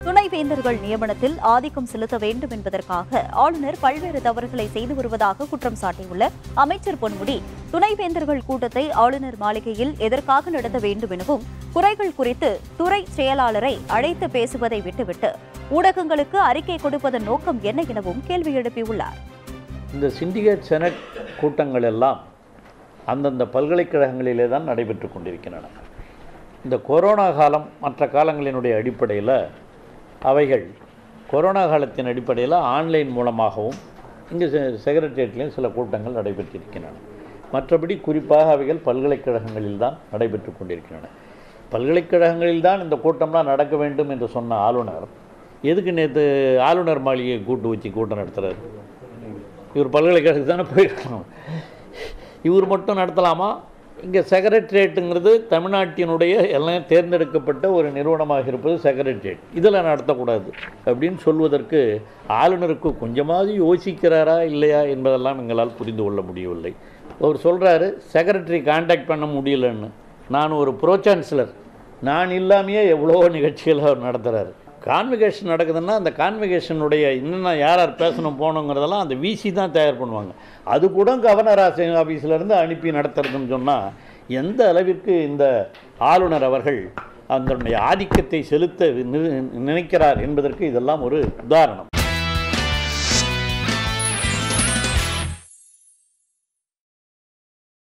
துணைவேந்தர்கள் நியமனத்தில் ஆதிக்கம் செலுத்த வேண்டும் என்பதற்காக ஆளுநர் பல்வேறு தவறுகளை செய்து வருவதாக குற்றம் சாட்டியுள்ள அமைச்சர் பொன்முடி துணைவேந்தர்கள் கூட்டத்தை ஆளுநர் மாளிகையில் எதற்காக நடத்த வேண்டும் எனவும் குறைகள் குறித்து துறை செயலாளரை அழைத்து பேசுவதை விட்டுவிட்டு ஊடகங்களுக்கு அறிக்கை கொடுப்பதன் நோக்கம் என்ன எனவும் கேள்வி எழுப்பியுள்ளார் இந்த சிண்டிகேட் செனட் கூட்டங்கள் எல்லாம் அந்தந்த பல்கலைக்கழகங்களிலே தான் நடைபெற்று கொண்டிருக்கின்றன இந்த கொரோனா காலம் மற்ற காலங்களினுடைய அடிப்படையில் அவைகள் கொரோனா காலத்தின் அடிப்படையில் ஆன்லைன் மூலமாகவும் இங்கே செக்ரட்டரியேட்லேயும் சில கூட்டங்கள் நடைபெற்றிருக்கின்றன மற்றபடி குறிப்பாக அவைகள் பல்கலைக்கழகங்களில் தான் நடைபெற்று கொண்டிருக்கின்றன பல்கலைக்கழகங்களில் தான் இந்த கூட்டம்லாம் நடக்க வேண்டும் என்று சொன்ன ஆளுநர் எதுக்கு நேற்று ஆளுநர் மாளிகையை கூட்டு வச்சு கூட்டம் நடத்துகிறார் இவர் பல்கலைக்கழகத்துக்கு தானே போயிருக்கணும் இவர் மட்டும் நடத்தலாமா இங்கே செக்ரட்டரியேட்டுங்கிறது தமிழ்நாட்டினுடைய எல்லாம் தேர்ந்தெடுக்கப்பட்ட ஒரு நிறுவனமாக இருப்பது செக்ரட்டரியேட் இதில் நடத்தக்கூடாது அப்படின்னு சொல்வதற்கு ஆளுநருக்கு கொஞ்சமாவது யோசிக்கிறாரா இல்லையா என்பதெல்லாம் எங்களால் புரிந்து கொள்ள முடியவில்லை அவர் சொல்கிறாரு செக்ரட்டரி காண்டாக்ட் பண்ண முடியலன்னு நான் ஒரு ப்ரோ சான்சலர் நான் இல்லாமையே எவ்வளோ நிகழ்ச்சிகள் அவர் நடத்துகிறாரு கான்வெகேஷன் நடக்குதுன்னா அந்த கான்வெகேஷனுடைய இன்னும் யார் யார் பேசணும் போகணுங்கிறதெல்லாம் அந்த விசி தான் தயார் பண்ணுவாங்க அது கூட கவர்னர் ஆஃபீஸ்லேருந்து அனுப்பி நடத்துறதுன்னு சொன்னால் எந்த அளவிற்கு இந்த ஆளுநர் அவர்கள் அதனுடைய ஆதிக்கத்தை செலுத்த நினைக்கிறார் என்பதற்கு இதெல்லாம் ஒரு உதாரணம்